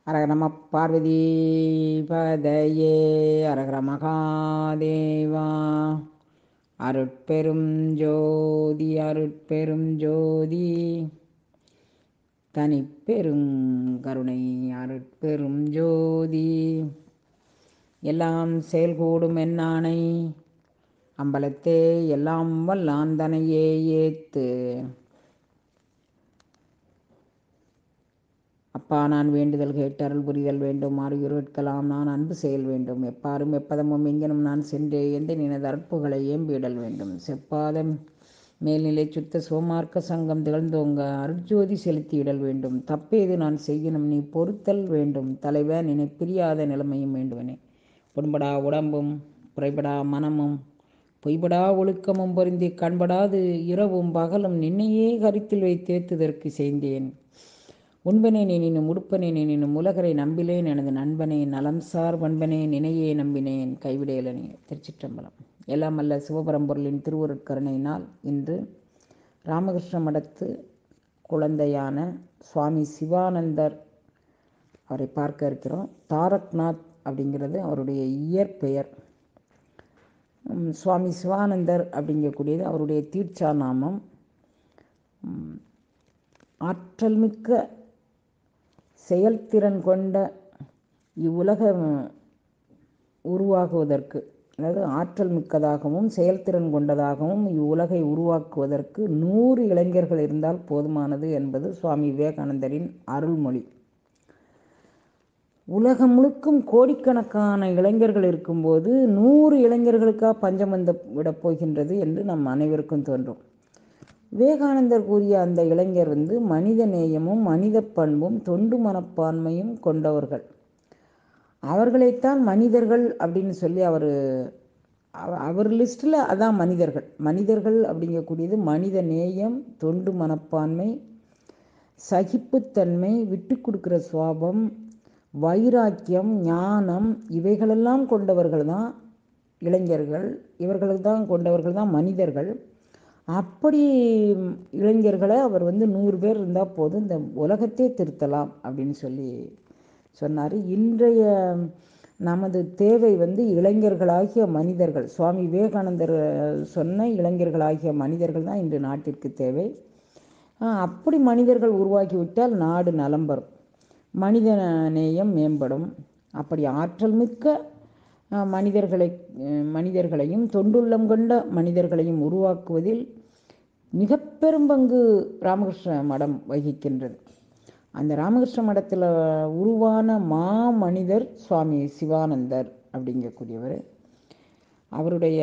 அரகர நம பார்வதி பதையே அரகர மகாதேவா அருட்பெரும் ஜோதி அருட்பெரும் ஜோதி தனிப்பெரும் கருணை அருட்பெரும் ஜோதி எல்லாம் செயல்கூடும் என்னானை அம்பலத்தே எல்லாம் வல்லாந்தனையே ஏத்து அப்பா நான் வேண்டுதல் கேட்டு அருள் புரிதல் வேண்டும் மாறுகிறோட்கலாம் நான் அன்பு செயல் வேண்டும் எப்பாரும் எப்பதமும் எங்கெனும் நான் சென்று எந்த நினது அற்புகளை ஏம்பிடல் வேண்டும் செப்பாதம் மேல்நிலை சுத்த சோமார்க்க சங்கம் திகழ்ந்தோங்க அருட்ஜோதி செலுத்தியிடல் வேண்டும் தப்பேது நான் செய்யணும் நீ பொறுத்தல் வேண்டும் தலைவன் நினை பிரியாத நிலைமையும் வேண்டுவனே புண்படா உடம்பும் குறைபடா மனமும் பொய்படா ஒழுக்கமும் பொருந்தி கண்படாது இரவும் பகலும் நின்னையே கருத்தில் வைத்தேத்துதற்கு செய்தேன் உண்பனே நினும் உடுப்பனே நினும் உலகரை நம்பிலேன் எனது நண்பனே நலம் சார் பண்பனே நினையே நம்பினேன் கைவிடையலனே திருச்சிற்றம்பலம் எல்லாம் அல்ல சிவபரம்பொருளின் திருவருட்கருணையினால் இன்று ராமகிருஷ்ண மடத்து குழந்தையான சுவாமி சிவானந்தர் அவரை பார்க்க இருக்கிறோம் தாரக்நாத் அப்படிங்கிறது அவருடைய இயற்பெயர் சுவாமி சிவானந்தர் அப்படிங்கக்கூடியது அவருடைய தீட்சா நாமம் ஆற்றல் மிக்க செயல்திறன் கொண்ட இவ்வுலகம் உருவாகுவதற்கு அதாவது ஆற்றல் மிக்கதாகவும் செயல்திறன் கொண்டதாகவும் இவ்வுலகை உருவாக்குவதற்கு நூறு இளைஞர்கள் இருந்தால் போதுமானது என்பது சுவாமி விவேகானந்தரின் அருள்மொழி உலகம் முழுக்கும் கோடிக்கணக்கான இளைஞர்கள் இருக்கும்போது நூறு இளைஞர்களுக்காக பஞ்சம் வந்து விடப் போகின்றது என்று நம் அனைவருக்கும் தோன்றும் விவேகானந்தர் கூறிய அந்த இளைஞர் வந்து மனித நேயமும் மனித பண்பும் தொண்டு மனப்பான்மையும் கொண்டவர்கள் அவர்களைத்தான் மனிதர்கள் அப்படின்னு சொல்லி அவர் அவர் லிஸ்டில் அதான் மனிதர்கள் மனிதர்கள் அப்படிங்கக்கூடியது மனித நேயம் தொண்டு மனப்பான்மை சகிப்புத்தன்மை விட்டு கொடுக்குற சுவாபம் வைராக்கியம் ஞானம் இவைகளெல்லாம் கொண்டவர்கள் தான் இளைஞர்கள் இவர்கள் தான் கொண்டவர்கள் தான் மனிதர்கள் அப்படி இளைஞர்களை அவர் வந்து நூறு பேர் இருந்தால் போதும் இந்த உலகத்தே திருத்தலாம் அப்படின்னு சொல்லி சொன்னார் இன்றைய நமது தேவை வந்து இளைஞர்களாகிய மனிதர்கள் சுவாமி விவேகானந்தர் சொன்ன இளைஞர்களாகிய மனிதர்கள் தான் இன்று நாட்டிற்கு தேவை அப்படி மனிதர்கள் உருவாக்கிவிட்டால் நாடு நலம் பெறும் மனித நேயம் மேம்படும் அப்படி ஆற்றல் மிக்க மனிதர்களை மனிதர்களையும் தொண்டுள்ளம் கொண்ட மனிதர்களையும் உருவாக்குவதில் மிக பெரும் பங்கு ராமகிருஷ்ண மடம் வகிக்கின்றது அந்த ராமகிருஷ்ண மடத்தில் உருவான மா மனிதர் சுவாமி சிவானந்தர் அப்படிங்கக்கூடியவர் அவருடைய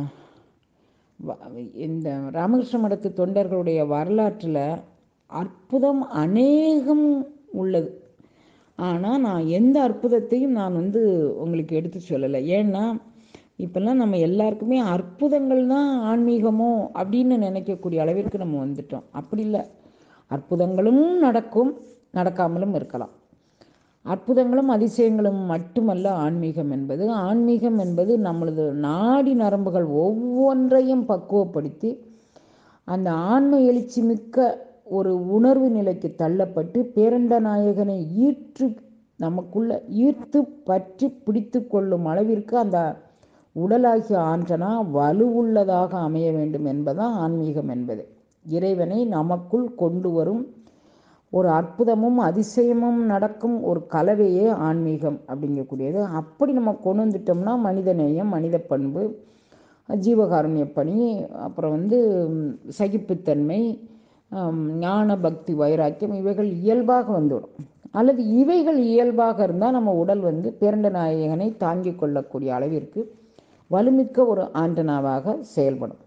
இந்த ராமகிருஷ்ண மடத்து தொண்டர்களுடைய வரலாற்றில் அற்புதம் அநேகம் உள்ளது ஆனால் நான் எந்த அற்புதத்தையும் நான் வந்து உங்களுக்கு எடுத்து சொல்லலை ஏன்னா இப்போல்லாம் நம்ம எல்லாருக்குமே அற்புதங்கள் தான் ஆன்மீகமோ அப்படின்னு நினைக்கக்கூடிய அளவிற்கு நம்ம வந்துட்டோம் அப்படி இல்லை அற்புதங்களும் நடக்கும் நடக்காமலும் இருக்கலாம் அற்புதங்களும் அதிசயங்களும் மட்டுமல்ல ஆன்மீகம் என்பது ஆன்மீகம் என்பது நம்மளது நாடி நரம்புகள் ஒவ்வொன்றையும் பக்குவப்படுத்தி அந்த ஆன்ம எழுச்சி மிக்க ஒரு உணர்வு நிலைக்கு தள்ளப்பட்டு பேரண்ட நாயகனை ஈற்று நமக்குள்ள ஈர்த்து பற்றி பிடித்து கொள்ளும் அளவிற்கு அந்த உடலாகிய ஆன்றனா வலுவுள்ளதாக அமைய வேண்டும் என்பதான் ஆன்மீகம் என்பது இறைவனை நமக்குள் கொண்டு வரும் ஒரு அற்புதமும் அதிசயமும் நடக்கும் ஒரு கலவையே ஆன்மீகம் அப்படிங்கக்கூடியது அப்படி நம்ம கொண்டு வந்துட்டோம்னா மனித நேயம் மனித பண்பு ஜீவகாருண்ய பணி அப்புறம் வந்து சகிப்புத்தன்மை ஞான பக்தி வைராக்கியம் இவைகள் இயல்பாக வந்துவிடும் அல்லது இவைகள் இயல்பாக இருந்தால் நம்ம உடல் வந்து பேரண்ட நாயகனை தாங்கிக் கொள்ளக்கூடிய அளவிற்கு வலுமிக்க ஒரு ஆண்டனாவாக செயல்படும்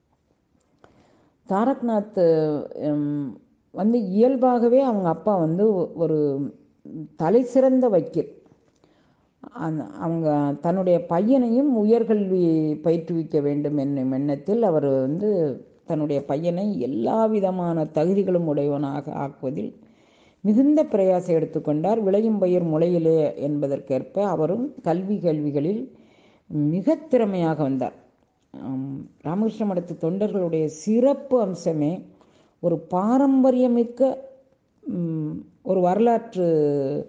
தாரக்நாத் வந்து இயல்பாகவே அவங்க அப்பா வந்து ஒரு தலை சிறந்த வக்கீல் அவங்க தன்னுடைய பையனையும் உயர்கல்வி பயிற்றுவிக்க வேண்டும் என்னும் எண்ணத்தில் அவர் வந்து தன்னுடைய பையனை எல்லா விதமான தகுதிகளும் உடையவனாக ஆக்குவதில் மிகுந்த பிரயாசம் எடுத்துக்கொண்டார் விளையும் பயிர் முளையிலே என்பதற்கேற்ப அவரும் கல்வி கல்விகளில் மிக திறமையாக வந்தார் ராமகிருஷ்ண மடத்து தொண்டர்களுடைய சிறப்பு அம்சமே ஒரு பாரம்பரியமிக்க ம், ஒரு வரலாற்று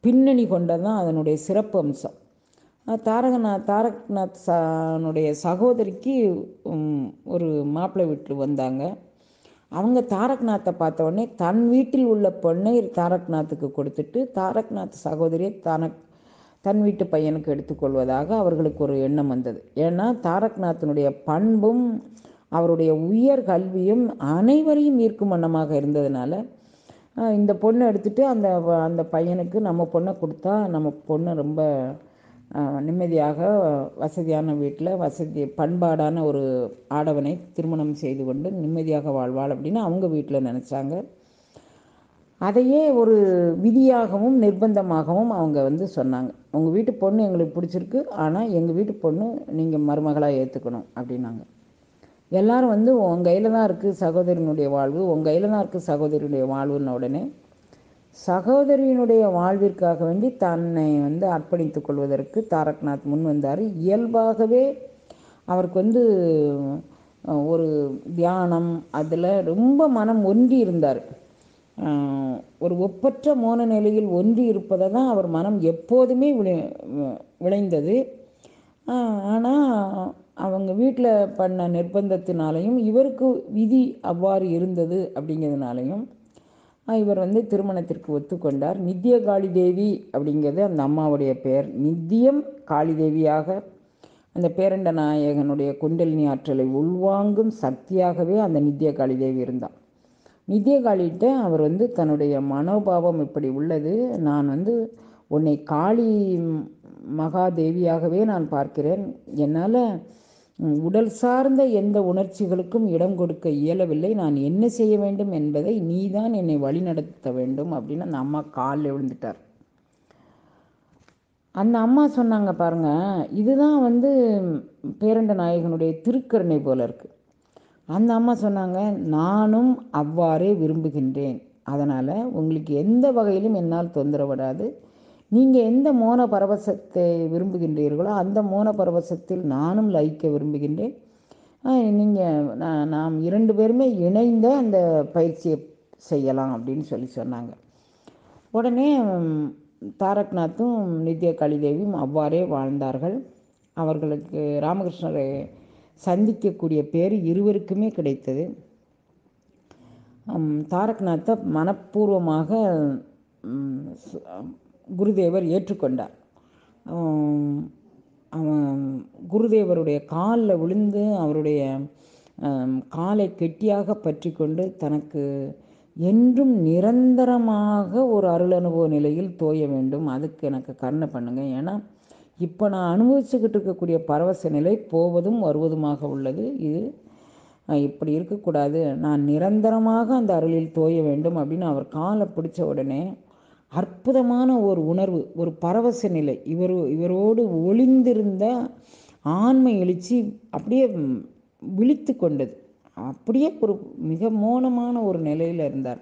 பின்னணி கொண்டதான் அதனுடைய சிறப்பு அம்சம் தாரகநாத் தாரக்நாத் சானுடைய சகோதரிக்கு ஒரு மாப்பிள்ளை வீட்டில் வந்தாங்க அவங்க தாரக்நாத்தை பார்த்த உடனே தன் வீட்டில் உள்ள பொண்ணை தாரக்நாத்துக்கு கொடுத்துட்டு தாரக்நாத் சகோதரியை தனக் தன் வீட்டு பையனுக்கு எடுத்துக்கொள்வதாக அவர்களுக்கு ஒரு எண்ணம் வந்தது ஏன்னா தாரக்நாத்தினுடைய பண்பும் அவருடைய உயர் கல்வியும் அனைவரையும் ஈர்க்கும் வண்ணமாக இருந்ததுனால இந்த பொண்ணை எடுத்துட்டு அந்த அந்த பையனுக்கு நம்ம பொண்ணை கொடுத்தா நம்ம பொண்ணு ரொம்ப நிம்மதியாக வசதியான வீட்டில் வசதி பண்பாடான ஒரு ஆடவனை திருமணம் செய்து கொண்டு நிம்மதியாக வாழ்வாள் அப்படின்னு அவங்க வீட்டில் நினச்சாங்க அதையே ஒரு விதியாகவும் நிர்பந்தமாகவும் அவங்க வந்து சொன்னாங்க உங்கள் வீட்டு பொண்ணு எங்களுக்கு பிடிச்சிருக்கு ஆனால் எங்கள் வீட்டு பொண்ணு நீங்கள் மருமகளாக ஏற்றுக்கணும் அப்படின்னாங்க எல்லாரும் வந்து உன் கையில் தான் இருக்குது சகோதரியினுடைய வாழ்வு உன் கையில் தான் இருக்குது சகோதரியுடைய வாழ்வுன்ன உடனே சகோதரியினுடைய வாழ்விற்காக வேண்டி தன்னை வந்து அர்ப்பணித்துக் கொள்வதற்கு தாரக்நாத் முன் வந்தார் இயல்பாகவே அவருக்கு வந்து ஒரு தியானம் அதில் ரொம்ப மனம் ஒன்றி இருந்தார் ஒரு ஒப்பற்ற மோன நிலையில் ஒன்றி இருப்பதை தான் அவர் மனம் எப்போதுமே விளை விளைந்தது ஆனால் அவங்க வீட்டில் பண்ண நிர்பந்தத்தினாலையும் இவருக்கு விதி அவ்வாறு இருந்தது அப்படிங்கிறதுனாலையும் இவர் வந்து திருமணத்திற்கு ஒத்துக்கொண்டார் நித்திய காளி தேவி அப்படிங்கிறது அந்த அம்மாவுடைய பெயர் நித்தியம் காளி தேவியாக அந்த பேரண்ட நாயகனுடைய குண்டலினி ஆற்றலை உள்வாங்கும் சக்தியாகவே அந்த நித்திய காளி தேவி இருந்தான் நித்திய காளிகிட்ட அவர் வந்து தன்னுடைய மனோபாவம் இப்படி உள்ளது நான் வந்து உன்னை காளி மகாதேவியாகவே நான் பார்க்கிறேன் என்னால் உடல் சார்ந்த எந்த உணர்ச்சிகளுக்கும் இடம் கொடுக்க இயலவில்லை நான் என்ன செய்ய வேண்டும் என்பதை நீதான் என்னை வழிநடத்த வேண்டும் அப்படின்னு அந்த அம்மா காலில் விழுந்துட்டார் அந்த அம்மா சொன்னாங்க பாருங்க இதுதான் வந்து பேரண்ட நாயகனுடைய திருக்கருணை போல இருக்கு அந்த அம்மா சொன்னாங்க நானும் அவ்வாறே விரும்புகின்றேன் அதனால் உங்களுக்கு எந்த வகையிலும் என்னால் தொந்தரவிடாது நீங்கள் எந்த மோன பரவசத்தை விரும்புகின்றீர்களோ அந்த மோன பரவசத்தில் நானும் லயிக்க விரும்புகின்றேன் நீங்கள் நாம் இரண்டு பேருமே இணைந்த அந்த பயிற்சியை செய்யலாம் அப்படின்னு சொல்லி சொன்னாங்க உடனே தாரக்நாத்தும் நித்ய காளிதேவியும் அவ்வாறே வாழ்ந்தார்கள் அவர்களுக்கு ராமகிருஷ்ணரை சந்திக்கக்கூடிய பேர் இருவருக்குமே கிடைத்தது தாரக்நாத்தை மனப்பூர்வமாக குருதேவர் ஏற்றுக்கொண்டார் அவன் குருதேவருடைய காலில் விழுந்து அவருடைய காலை கெட்டியாக பற்றி கொண்டு தனக்கு என்றும் நிரந்தரமாக ஒரு அருள் அனுபவ நிலையில் தோய வேண்டும் அதுக்கு எனக்கு கருணை பண்ணுங்க ஏன்னா இப்போ நான் அனுபவிச்சுக்கிட்டு இருக்கக்கூடிய பரவச நிலை போவதும் வருவதுமாக உள்ளது இது இப்படி இருக்கக்கூடாது நான் நிரந்தரமாக அந்த அருளில் தோய வேண்டும் அப்படின்னு அவர் காலை பிடிச்ச உடனே அற்புதமான ஒரு உணர்வு ஒரு பரவச நிலை இவர் இவரோடு ஒளிந்திருந்த ஆண்மை எழுச்சி அப்படியே விழித்து கொண்டது அப்படியே ஒரு மிக மோனமான ஒரு நிலையில் இருந்தார்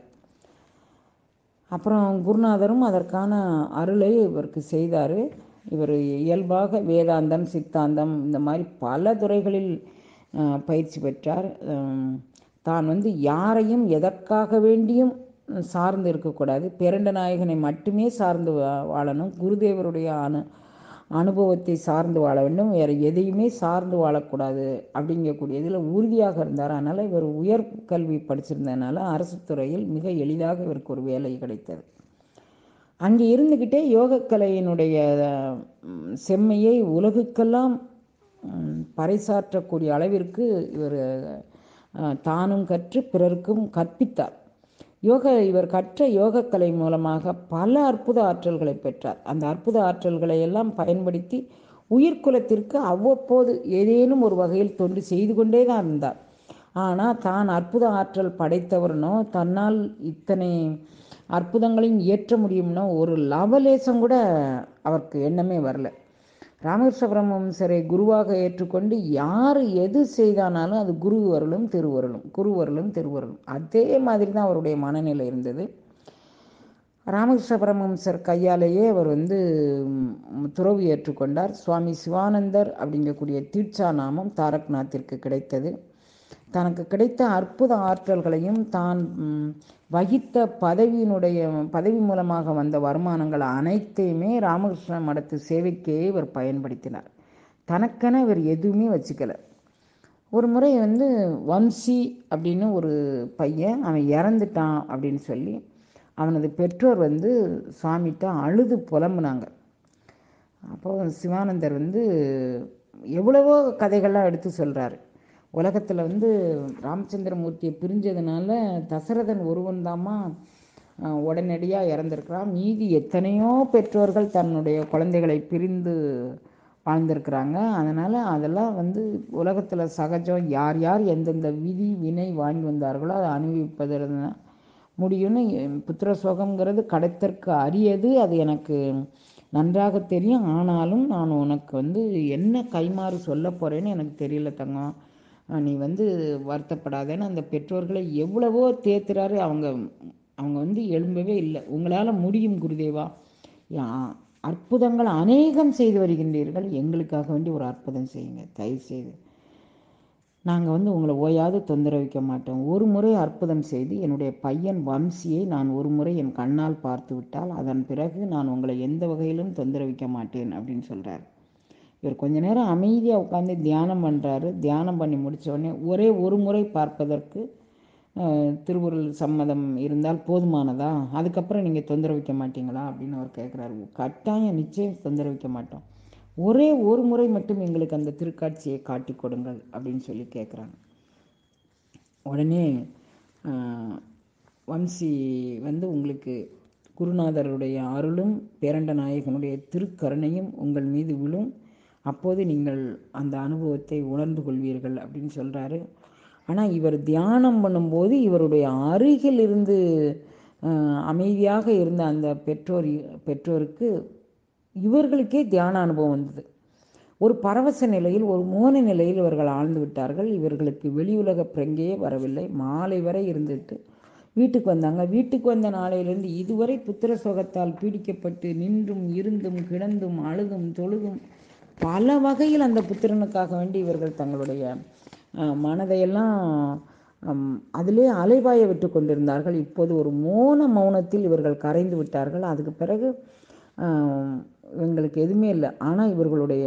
அப்புறம் குருநாதரும் அதற்கான அருளை இவருக்கு செய்தார் இவர் இயல்பாக வேதாந்தம் சித்தாந்தம் இந்த மாதிரி பல துறைகளில் பயிற்சி பெற்றார் தான் வந்து யாரையும் எதற்காக வேண்டியும் சார்ந்து இருக்கக்கூடாது பேரண்ட நாயகனை மட்டுமே சார்ந்து வாழணும் குருதேவருடைய அனு அனுபவத்தை சார்ந்து வாழ வேண்டும் வேறு எதையுமே சார்ந்து வாழக்கூடாது அப்படிங்கக்கூடியதில் உறுதியாக இருந்தார் அதனால் இவர் உயர் கல்வி படிச்சிருந்ததுனால அரசு துறையில் மிக எளிதாக இவருக்கு ஒரு வேலை கிடைத்தது அங்கே இருந்துக்கிட்டே யோகக்கலையினுடைய செம்மையை உலகுக்கெல்லாம் பறைசாற்றக்கூடிய அளவிற்கு இவர் தானும் கற்று பிறருக்கும் கற்பித்தார் யோக இவர் கற்ற யோகக்கலை மூலமாக பல அற்புத ஆற்றல்களை பெற்றார் அந்த அற்புத ஆற்றல்களை எல்லாம் பயன்படுத்தி உயிர்குலத்திற்கு அவ்வப்போது ஏதேனும் ஒரு வகையில் தொண்டு செய்து கொண்டே தான் இருந்தார் ஆனால் தான் அற்புத ஆற்றல் படைத்தவர்னோ தன்னால் இத்தனை அற்புதங்களையும் இயற்ற முடியும்னோ ஒரு லவலேசம் கூட அவருக்கு எண்ணமே வரல ராமகிருஷ்ண பரமஹம்சரை குருவாக ஏற்றுக்கொண்டு யார் எது செய்தானாலும் அது குரு வரலும் திருவருளும் குருவருளும் திருவருளும் அதே மாதிரி தான் அவருடைய மனநிலை இருந்தது ராமகிருஷ்ண பரமஹம்சர் கையாலேயே அவர் வந்து துறவு ஏற்றுக்கொண்டார் சுவாமி சிவானந்தர் அப்படிங்கக்கூடிய தீட்சா நாமம் தாரக்நாத்திற்கு கிடைத்தது தனக்கு கிடைத்த அற்புத ஆற்றல்களையும் தான் ம், வகித்த பதவியினுடைய பதவி மூலமாக வந்த வருமானங்கள் அனைத்தையுமே ராமகிருஷ்ண மடத்து சேவைக்கே இவர் பயன்படுத்தினார் தனக்கென இவர் எதுவுமே வச்சுக்கல ஒரு முறை வந்து வம்சி அப்படின்னு ஒரு பையன் அவன் இறந்துட்டான் அப்படின்னு சொல்லி அவனது பெற்றோர் வந்து சுவாமிகிட்ட அழுது புலம்புனாங்க அப்போ சிவானந்தர் வந்து எவ்வளவோ கதைகள்லாம் எடுத்து சொல்கிறாரு உலகத்தில் வந்து ராமச்சந்திரமூர்த்தியை பிரிஞ்சதுனால தசரதன் ஒருவன் தாமா உடனடியாக இறந்துருக்கிறான் மீதி எத்தனையோ பெற்றோர்கள் தன்னுடைய குழந்தைகளை பிரிந்து வாழ்ந்திருக்கிறாங்க அதனால் அதெல்லாம் வந்து உலகத்தில் சகஜம் யார் யார் எந்தெந்த விதி வினை வாங்கி வந்தார்களோ அதை அனுபவிப்பதில் முடியும்னு புத்திர சோகம்ங்கிறது கடத்திற்கு அரியது அது எனக்கு நன்றாக தெரியும் ஆனாலும் நான் உனக்கு வந்து என்ன கைமாறு சொல்ல போகிறேன்னு எனக்கு தெரியல தங்கம் அஹ் நீ வந்து வருத்தப்படாதேன்னு அந்த பெற்றோர்களை எவ்வளவோ தேத்துறாரு அவங்க அவங்க வந்து எழும்பவே இல்லை உங்களால் முடியும் குருதேவா யா- அற்புதங்கள் அநேகம் செய்து வருகின்றீர்கள் எங்களுக்காக வேண்டி ஒரு அற்புதம் செய்யுங்க தயவு செய்து நாங்கள் வந்து உங்களை ஓயாது தொந்தரவிக்க மாட்டோம் ஒரு முறை அற்புதம் செய்து என்னுடைய பையன் வம்சியை நான் ஒரு முறை என் கண்ணால் பார்த்து விட்டால் அதன் பிறகு நான் உங்களை எந்த வகையிலும் தொந்தரவிக்க மாட்டேன் அப்படின்னு சொல்கிறார் இவர் கொஞ்ச நேரம் அமைதியாக உட்காந்து தியானம் பண்ணுறாரு தியானம் பண்ணி முடிச்ச உடனே ஒரே ஒரு முறை பார்ப்பதற்கு அஹ், திருவுருள் சம்மதம் இருந்தால் போதுமானதா அதுக்கப்புறம் நீங்கள் தொந்தரவிக்க மாட்டீங்களா அப்படின்னு அவர் கேட்குறாரு கட்டாயம் நிச்சயம் தொந்தரவிக்க மாட்டோம் ஒரே ஒரு முறை மட்டும் எங்களுக்கு அந்த திருக்காட்சியை காட்டி கொடுங்கள் அப்படின்னு சொல்லி கேட்குறாங்க உடனே ஆஹ், வம்சி வந்து உங்களுக்கு குருநாதருடைய அருளும் பேரண்ட நாயகனுடைய திருக்கருணையும் உங்கள் மீது விழும் அப்போது நீங்கள் அந்த அனுபவத்தை உணர்ந்து கொள்வீர்கள் அப்படின்னு சொல்கிறாரு ஆனால் இவர் தியானம் பண்ணும்போது இவருடைய அருகில் இருந்து ஆஹ், அமைதியாக இருந்த அந்த பெற்றோர் பெற்றோருக்கு இவர்களுக்கே தியான அனுபவம் வந்தது ஒரு பரவச நிலையில் ஒரு மோன நிலையில் இவர்கள் ஆழ்ந்து விட்டார்கள் இவர்களுக்கு வெளி உலக பிரங்கையே வரவில்லை மாலை வரை இருந்துட்டு வீட்டுக்கு வந்தாங்க வீட்டுக்கு வந்த நாளையிலிருந்து இதுவரை புத்திர சோகத்தால் பீடிக்கப்பட்டு நின்றும் இருந்தும் கிடந்தும் அழுதும் தொழுதும் பல வகையில் அந்த புத்திரனுக்காக வேண்டி இவர்கள் தங்களுடைய அஹ், மனதையெல்லாம் ஹம், அதிலே அலைவாய விட்டு கொண்டிருந்தார்கள் இப்போது ஒரு மோன மௌனத்தில் இவர்கள் கரைந்து விட்டார்கள் அதுக்கு பிறகு ஆஹ், இவங்களுக்கு எதுவுமே இல்லை ஆனால் இவர்களுடைய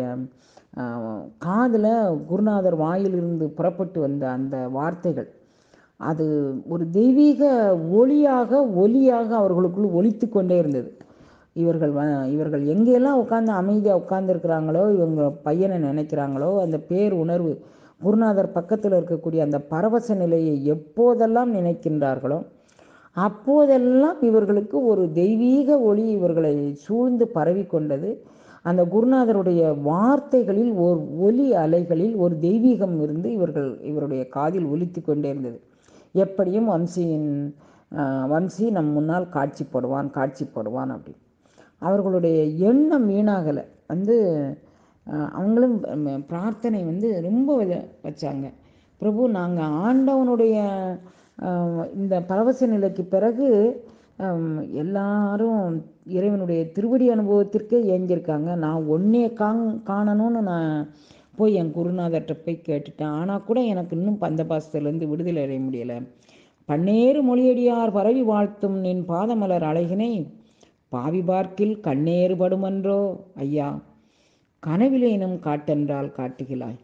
காதில் குருநாதர் வாயிலிருந்து புறப்பட்டு வந்த அந்த வார்த்தைகள் அது ஒரு தெய்வீக ஒளியாக ஒலியாக அவர்களுக்குள் ஒலித்து கொண்டே இருந்தது இவர்கள் வ இவர்கள் எங்கெல்லாம் உட்காந்து அமைதியாக உட்கார்ந்துருக்கிறாங்களோ இவங்க பையனை நினைக்கிறாங்களோ அந்த பேர் உணர்வு குருநாதர் பக்கத்தில் இருக்கக்கூடிய அந்த பரவச நிலையை எப்போதெல்லாம் நினைக்கின்றார்களோ அப்போதெல்லாம் இவர்களுக்கு ஒரு தெய்வீக ஒளி இவர்களை சூழ்ந்து பரவி கொண்டது அந்த குருநாதருடைய வார்த்தைகளில் ஒரு ஒலி அலைகளில் ஒரு தெய்வீகம் இருந்து இவர்கள் இவருடைய காதில் ஒலித்து கொண்டே இருந்தது எப்படியும் வம்சியின் ஆஹ், வம்சி நம் முன்னால் காட்சி போடுவான் காட்சி போடுவான் அப்படி அவர்களுடைய எண்ணம் வீணாகலை வந்து ஆஹ், அவங்களும் ம், பிரார்த்தனை வந்து ரொம்ப வ- வச்சாங்க பிரபு நாங்கள் ஆண்டவனுடைய ஆஹ், இந்த பரவச நிலைக்கு பிறகு ஆம், எல்லாரும் இறைவனுடைய திருவடி அனுபவத்திற்கே ஏங்கியிருக்காங்க நான் ஒன்னே காங் காணணும்னு நான் போய் என் குருநாதர்கிட்ட போய் கேட்டுட்டேன் ஆனால் கூட எனக்கு இன்னும் பந்த பாசத்துலேருந்து விடுதலை அடைய முடியலை பன்னேறு மொழியடியார் பரவி வாழ்த்தும் நின் பாதமலர் அழகினை பாவி பார்க்கில் கண்ணேறு படுமன்றோ ஐயா கனவிலேனும் காட்டென்றால் காட்டுகிறாய்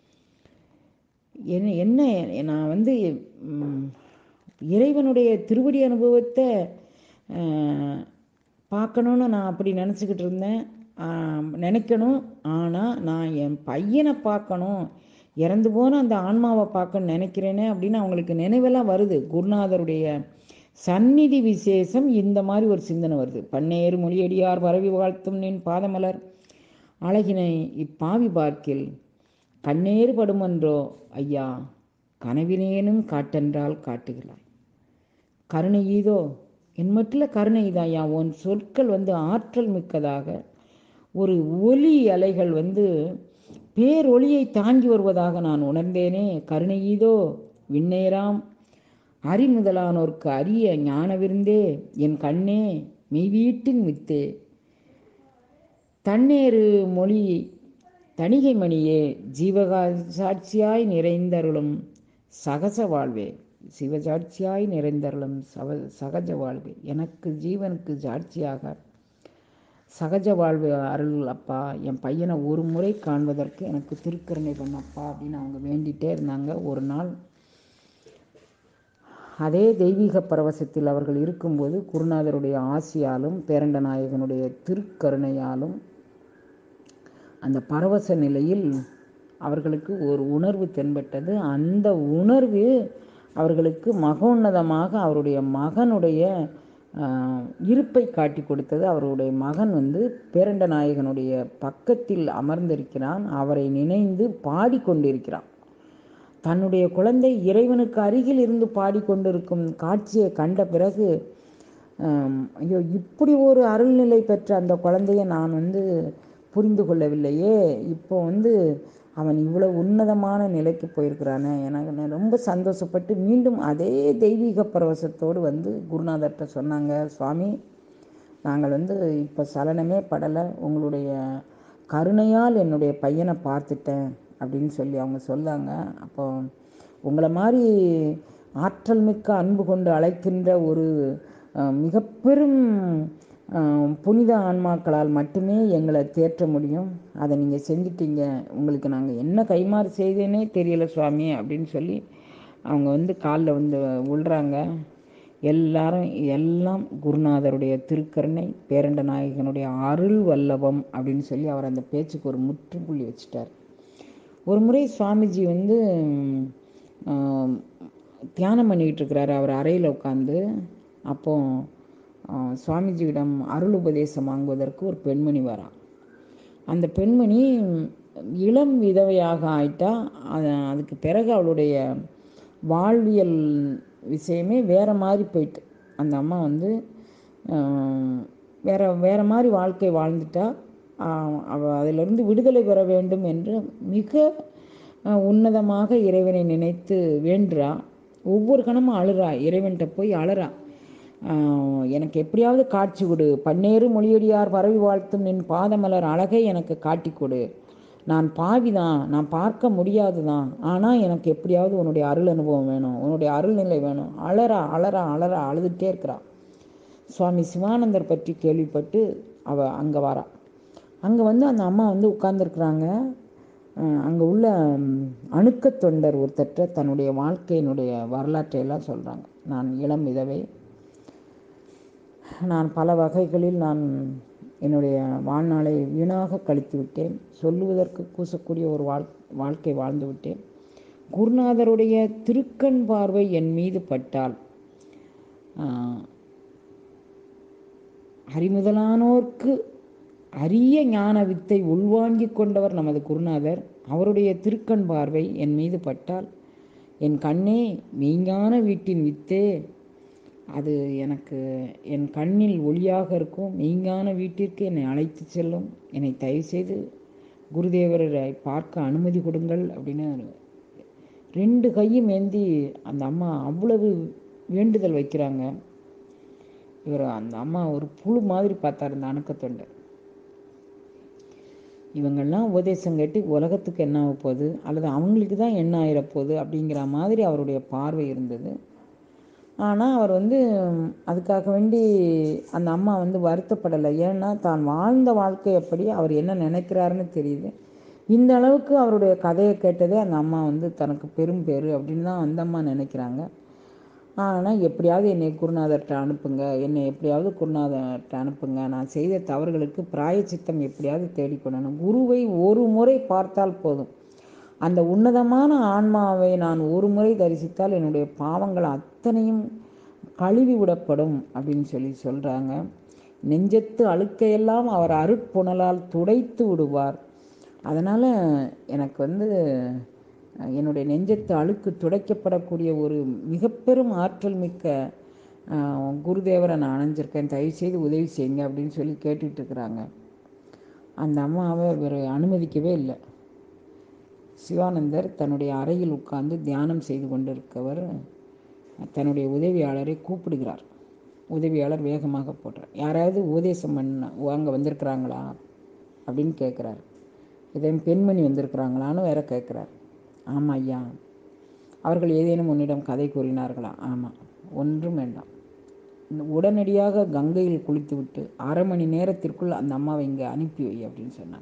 என்ன என்ன நான் வந்து ம், இறைவனுடைய திருவடி அனுபவத்தை அஹ், பார்க்கணுன்னு நான் அப்படி நினச்சிக்கிட்டு இருந்தேன் ஆம், நினைக்கணும் ஆனால் நான் என் பையனை பார்க்கணும் இறந்து போன அந்த ஆன்மாவை பார்க்கணும்னு நினைக்கிறேனே அப்படின்னு அவங்களுக்கு நினைவெல்லாம் வருது குருநாதருடைய சந்நிதி விசேஷம் இந்த மாதிரி ஒரு சிந்தனை வருது பன்னேறு மொழியடியார் பரவி வாழ்த்தும் நின் பாதமலர் அழகினை இப்பாவி பார்க்கில் கண்ணேறு படுமன்றோ ஐயா கனவினேனும் காட்டென்றால் காட்டுகிறாய் கருணை ஈதோ என் மட்டில் கருணை இதாயா உன் சொற்கள் வந்து ஆற்றல் மிக்கதாக ஒரு ஒலி அலைகள் வந்து பேரொளியை தாங்கி வருவதாக நான் உணர்ந்தேனே கருணை ஈதோ விண்ணேராம் அறிமுதலானோர்க்கு அரிய ஞான விருந்தே என் கண்ணே மெய்வீட்டின் வித்தே தன்னேறு மொழி தணிகை மணியே ஜீவகா சாட்சியாய் நிறைந்தருளும் சகஜ வாழ்வே சிவஜாட்சியாய் நிறைந்தருளும் சவ சகஜ வாழ்வே எனக்கு ஜீவனுக்கு ஜாட்சியாக சகஜ வாழ்வு அருள் அப்பா என் பையனை ஒரு முறை காண்பதற்கு எனக்கு திருக்கருணை பண்ணப்பா அப்படின்னு அவங்க வேண்டிகிட்டே இருந்தாங்க ஒரு நாள் அதே தெய்வீக பரவசத்தில் அவர்கள் இருக்கும்போது குருநாதருடைய ஆசியாலும் பேரண்ட நாயகனுடைய திருக்கருணையாலும் அந்த பரவச நிலையில் அவர்களுக்கு ஒரு உணர்வு தென்பட்டது அந்த உணர்வு அவர்களுக்கு மகோன்னதமாக அவருடைய மகனுடைய இருப்பை காட்டி கொடுத்தது அவருடைய மகன் வந்து பேரண்ட நாயகனுடைய பக்கத்தில் அமர்ந்திருக்கிறான் அவரை நினைந்து பாடிக்கொண்டிருக்கிறான் தன்னுடைய குழந்தை இறைவனுக்கு அருகில் இருந்து பாடிக்கொண்டிருக்கும் காட்சியை கண்ட பிறகு ஐயோ இப்படி ஒரு அருள்நிலை பெற்ற அந்த குழந்தைய நான் வந்து புரிந்து கொள்ளவில்லையே இப்போ வந்து அவன் இவ்வளோ உன்னதமான நிலைக்கு போயிருக்கிறானே எனக்கு ரொம்ப சந்தோஷப்பட்டு மீண்டும் அதே தெய்வீக பரவசத்தோடு வந்து குருநாதர்கிட்ட சொன்னாங்க சுவாமி நாங்கள் வந்து இப்போ சலனமே படலை உங்களுடைய கருணையால் என்னுடைய பையனை பார்த்துட்டேன் அப்படின்னு சொல்லி அவங்க சொல்லாங்க அப்போ உங்களை மாதிரி ஆற்றல் மிக்க அன்பு கொண்டு அழைக்கின்ற ஒரு மிக பெரும் புனித ஆன்மாக்களால் மட்டுமே எங்களை தேற்ற முடியும் அதை நீங்கள் செஞ்சிட்டீங்க உங்களுக்கு நாங்கள் என்ன கைமாறு செய்தேனே தெரியல சுவாமி அப்படின்னு சொல்லி அவங்க வந்து காலில் வந்து விழுறாங்க எல்லாரும் எல்லாம் குருநாதருடைய திருக்கருணை பேரண்ட நாயகனுடைய அருள் வல்லபம் அப்படின்னு சொல்லி அவர் அந்த பேச்சுக்கு ஒரு முற்றுப்புள்ளி வச்சுட்டார் ஒரு முறை சுவாமிஜி வந்து தியானம் பண்ணிக்கிட்டு இருக்கிறாரு அவர் அறையில் உட்காந்து அப்போ சுவாமிஜியிடம் அருள் உபதேசம் வாங்குவதற்கு ஒரு பெண்மணி வரா அந்த பெண்மணி இளம் விதவையாக ஆயிட்டா அதுக்கு பிறகு அவளுடைய வாழ்வியல் விஷயமே வேற மாதிரி போயிட்டு அந்த அம்மா வந்து வேற வேற மாதிரி வாழ்க்கை வாழ்ந்துட்டா அவ அதிலிருந்து விடுதலை பெற வேண்டும் என்று மிக உன்னதமாக இறைவனை நினைத்து வேண்டுறா ஒவ்வொரு கணமும் அழுறா இறைவன்கிட்ட போய் அழறா எனக்கு எப்படியாவது காட்சி கொடு பன்னேறு மொழியடியார் பரவி வாழ்த்தும் நின் பாதமலர் அழகை எனக்கு காட்டி கொடு நான் பாவி தான் நான் பார்க்க முடியாது தான் ஆனால் எனக்கு எப்படியாவது உன்னுடைய அருள் அனுபவம் வேணும் உன்னுடைய அருள் நிலை வேணும் அழறா அழறா அழறா அழுதுகிட்டே இருக்கிறா சுவாமி சிவானந்தர் பற்றி கேள்விப்பட்டு அவ அங்கே வரா அங்கே வந்து அந்த அம்மா வந்து உட்கார்ந்துருக்குறாங்க அங்கே உள்ள அணுக்க தொண்டர் ஒருத்தட்ட தன்னுடைய வாழ்க்கையினுடைய வரலாற்றை எல்லாம் சொல்கிறாங்க நான் இளம் விதவை நான் பல வகைகளில் நான் என்னுடைய வாழ்நாளை வீணாக கழித்து விட்டேன் சொல்லுவதற்கு கூசக்கூடிய ஒரு வாழ் வாழ்க்கை வாழ்ந்து விட்டேன் குருநாதருடைய திருக்கண் பார்வை என் மீது பட்டால் அறிமுதலானோர்க்கு அரிய ஞான வித்தை உள்வாங்கிக் கொண்டவர் நமது குருநாதர் அவருடைய திருக்கண் பார்வை என் மீது பட்டால் என் கண்ணே மெய்ஞான வீட்டின் வித்தே அது எனக்கு என் கண்ணில் ஒளியாக இருக்கும் மெய்ஞான வீட்டிற்கு என்னை அழைத்து செல்லும் என்னை தயவு செய்து குருதேவரை பார்க்க அனுமதி கொடுங்கள் அப்படின்னு ரெண்டு கையும் ஏந்தி அந்த அம்மா அவ்வளவு வேண்டுதல் வைக்கிறாங்க இவர் அந்த அம்மா ஒரு புழு மாதிரி பார்த்தார் இந்த அணுக்கத்தொண்டை இவங்கெல்லாம் உபதேசம் கேட்டு உலகத்துக்கு என்ன ஆக போகுது அல்லது அவங்களுக்கு தான் என்ன ஆயிடப்போகுது அப்படிங்கிற மாதிரி அவருடைய பார்வை இருந்தது ஆனால் அவர் வந்து அதுக்காக வேண்டி அந்த அம்மா வந்து வருத்தப்படலை ஏன்னா தான் வாழ்ந்த வாழ்க்கை எப்படி அவர் என்ன நினைக்கிறாருன்னு தெரியுது இந்த அளவுக்கு அவருடைய கதையை கேட்டதே அந்த அம்மா வந்து தனக்கு பெரும் பேர் அப்படின்னு தான் அந்த அம்மா நினைக்கிறாங்க ஆனால் எப்படியாவது என்னை குருநாதர்கிட்ட அனுப்புங்க என்னை எப்படியாவது குருநாதர்கிட்ட அனுப்புங்க நான் செய்த தவறுகளுக்கு பிராயச்சித்தம் எப்படியாவது தேடிக்கொள்ளணும் குருவை ஒரு முறை பார்த்தால் போதும் அந்த உன்னதமான ஆன்மாவை நான் ஒரு முறை தரிசித்தால் என்னுடைய பாவங்கள் அத்தனையும் கழுவி விடப்படும் அப்படின்னு சொல்லி சொல்கிறாங்க நெஞ்சத்து அழுக்கையெல்லாம் அவர் அருட்புணலால் துடைத்து விடுவார் அதனால் எனக்கு வந்து என்னுடைய நெஞ்சத்து அழுக்கு துடைக்கப்படக்கூடிய ஒரு மிக பெரும் ஆற்றல் மிக்க குருதேவரை நான் அணைஞ்சிருக்கேன் தயவுசெய்து உதவி செய்யுங்க அப்படின்னு சொல்லி கேட்டுட்டு இருக்கிறாங்க அந்த அம்மாவை இவர் அனுமதிக்கவே இல்லை சிவானந்தர் தன்னுடைய அறையில் உட்கார்ந்து தியானம் செய்து கொண்டிருக்கவர் தன்னுடைய உதவியாளரை கூப்பிடுகிறார் உதவியாளர் வேகமாக போடுறார் யாராவது உபதேசம் பண்ண அங்கே வந்திருக்கிறாங்களா அப்படின்னு கேட்குறாரு இதே பெண்மணி வந்திருக்கிறாங்களான்னு வேற கேட்குறாரு ஆமாம் ஐயா அவர்கள் ஏதேனும் உன்னிடம் கதை கூறினார்களா ஆமாம் ஒன்றும் வேண்டாம் உடனடியாக கங்கையில் குளித்துவிட்டு அரை மணி நேரத்திற்குள் அந்த அம்மாவை இங்கே அனுப்பி வை அப்படின்னு சொன்னாங்க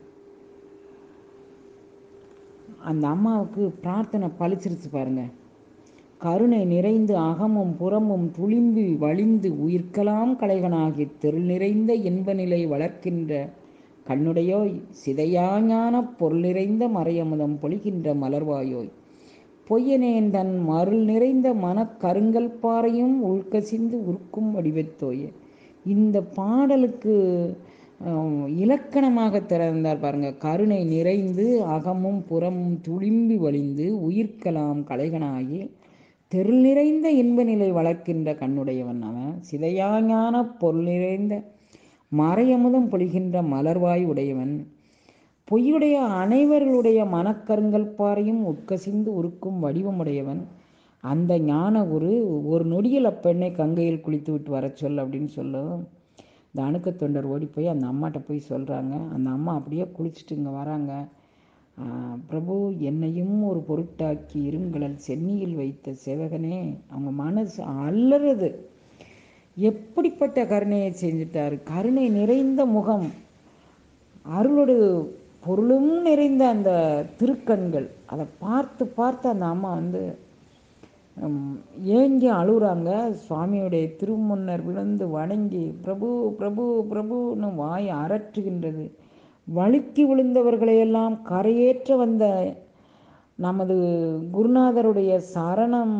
அந்த அம்மாவுக்கு பிரார்த்தனை பளிச்சிருச்சு பாருங்க கருணை நிறைந்து அகமும் புறமும் துளிம்பி வழிந்து உயிர்க்கலாம் கலைகனாகி தெருள் நிறைந்த இன்ப நிலை வளர்க்கின்ற கண்ணுடையோய் சிதையாஞான பொருள் நிறைந்த மறையமுதம் பொழிகின்ற மலர்வாயோய் பொய்யனேன் தன் மருள் நிறைந்த மனக்கருங்கல் பாறையும் உள்கசிந்து உருக்கும் வடிவத்தோயே இந்த பாடலுக்கு அஹ், இலக்கணமாக திறந்தார் பாருங்க கருணை நிறைந்து அகமும் புறமும் துளிம்பி வழிந்து உயிர்க்கலாம் கலைகனாகி தெருள் நிறைந்த இன்ப நிலை வளர்க்கின்ற கண்ணுடையவன் அவன் சிதையாஞான பொருள் நிறைந்த மறையமுதம் பொழிகின்ற மலர்வாய் உடையவன் பொய்யுடைய அனைவர்களுடைய மனக்கருங்கல் பாறையும் உட்கசிந்து உருக்கும் வடிவமுடையவன் அந்த ஞான குரு ஒரு நொடியில் அப்பெண்ணை கங்கையில் குளித்து விட்டு வர சொல் அப்படின்னு சொல்லும் இந்த அணுக்க தொண்டர் ஓடி போய் அந்த அம்மாட்ட போய் சொல்கிறாங்க அந்த அம்மா அப்படியே குளிச்சுட்டு இங்கே வராங்க ஆஹ், பிரபு என்னையும் ஒரு பொருட்டாக்கி இருங்கடல் சென்னியில் வைத்த சேவகனே அவங்க மனசு அலறுது எப்படிப்பட்ட கருணையை செஞ்சுட்டாரு கருணை நிறைந்த முகம் அருளோடு பொருளும் நிறைந்த அந்த திருக்கண்கள் அதை பார்த்து பார்த்து அந்த அம்மா வந்து ஹம், ஏங்கி அழுகுறாங்க சுவாமியுடைய திருமுன்னர் விழுந்து வணங்கி பிரபு பிரபு பிரபுன்னு வாய் அரற்றுகின்றது வழுக்கி விழுந்தவர்களையெல்லாம் கரையேற்ற வந்த நமது குருநாதருடைய சரணம்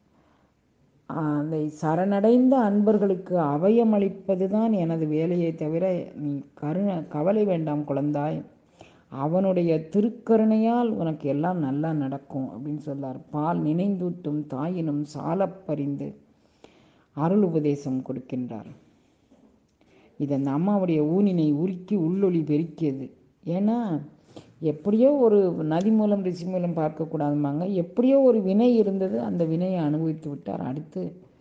அதை சரணடைந்த அன்பர்களுக்கு அபயமளிப்பது தான் எனது வேலையை தவிர நீ கருண கவலை வேண்டாம் குழந்தாய் அவனுடைய திருக்கருணையால் உனக்கு எல்லாம் நல்லா நடக்கும் அப்படின்னு சொல்லார் பால் நினைந்தூட்டும் தாயினும் சாலப் பறிந்து அருள் உபதேசம் கொடுக்கின்றார் இது அந்த அம்மாவுடைய ஊனினை உருக்கி உள்ளொளி பெருக்கியது ஏன்னா எப்படியோ ஒரு நதி மூலம் ரிஷி மூலம் பார்க்கக்கூடாதுமாங்க எப்படியோ ஒரு வினை இருந்தது அந்த வினையை அனுபவித்து விட்டார் அடுத்து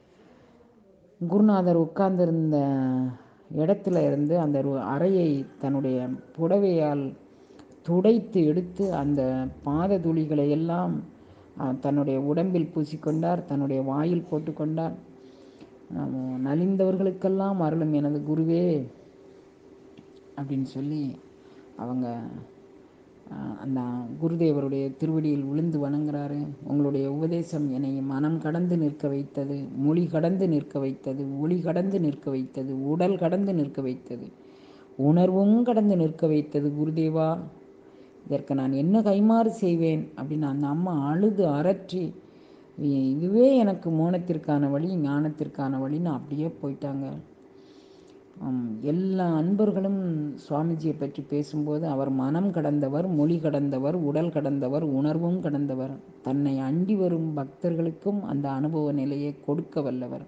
குருநாதர் உட்கார்ந்திருந்த இடத்துல இருந்து அந்த ஒரு அறையை தன்னுடைய புடவையால் துடைத்து எடுத்து அந்த பாத துளிகளை எல்லாம் அஹ், தன்னுடைய உடம்பில் பூசிக்கொண்டார் தன்னுடைய வாயில் போட்டுக்கொண்டார் அஹ், நலிந்தவர்களுக்கெல்லாம் அருளும் எனது குருவே அப்படின்னு சொல்லி அவங்க அஹ், அந்த குருதேவருடைய திருவடியில் விழுந்து வணங்குறாரு உங்களுடைய உபதேசம் என்னை மனம் கடந்து நிற்க வைத்தது மொழி கடந்து நிற்க வைத்தது ஒளி கடந்து நிற்க வைத்தது உடல் கடந்து நிற்க வைத்தது உணர்வும் கடந்து நிற்க வைத்தது குருதேவா இதற்கு நான் என்ன கைமாறு செய்வேன் அப்படின்னு அந்த அம்மா அழுது அரற்றி இ- இதுவே எனக்கு மோனத்திற்கான வழி ஞானத்திற்கான வழின்னு அப்படியே போயிட்டாங்க ஆம், எல்லா அன்பர்களும் சுவாமிஜியை பற்றி பேசும்போது அவர் மனம் கடந்தவர் மொழி கடந்தவர் உடல் கடந்தவர் உணர்வும் கடந்தவர் தன்னை அண்டி வரும் பக்தர்களுக்கும் அந்த அனுபவ நிலையை கொடுக்க வல்லவர்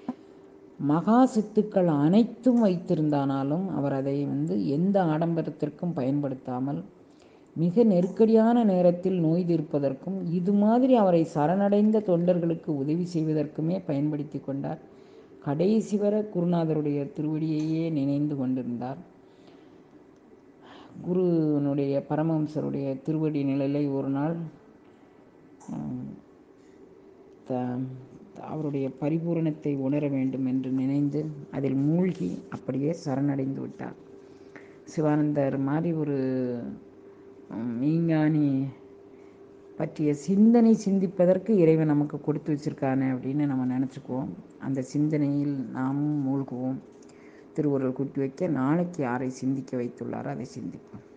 மகா சித்துக்கள் அனைத்தும் வைத்திருந்தானாலும் அவர் அதை வந்து எந்த ஆடம்பரத்திற்கும் பயன்படுத்தாமல் மிக நெருக்கடியான நேரத்தில் நோய் தீர்ப்பதற்கும் இது மாதிரி அவரை சரணடைந்த தொண்டர்களுக்கு உதவி செய்வதற்குமே பயன்படுத்தி கொண்டார் கடைசி வரை குருநாதருடைய திருவடியையே நினைந்து கொண்டிருந்தார் குருனுடைய பரமஹம்சருடைய திருவடி நிழலை ஒரு நாள் ஆம், த- அவருடைய பரிபூரணத்தை உணர வேண்டும் என்று நினைந்து அதில் மூழ்கி அப்படியே சரணடைந்து விட்டார் சிவானந்தர் மாதிரி ஒரு உம், மெய்ஞானி பற்றிய சிந்தனை சிந்திப்பதற்கு இறைவன் நமக்கு கொடுத்து வச்சிருக்கானே அப்படின்னு நம்ம நினச்சிக்குவோம் அந்த சிந்தனையில் நாமும் மூழ்குவோம் திருவுருள் கூட்டி வைக்க நாளைக்கு யாரை சிந்திக்க வைத்துள்ளாரோ அதை சிந்திப்போம்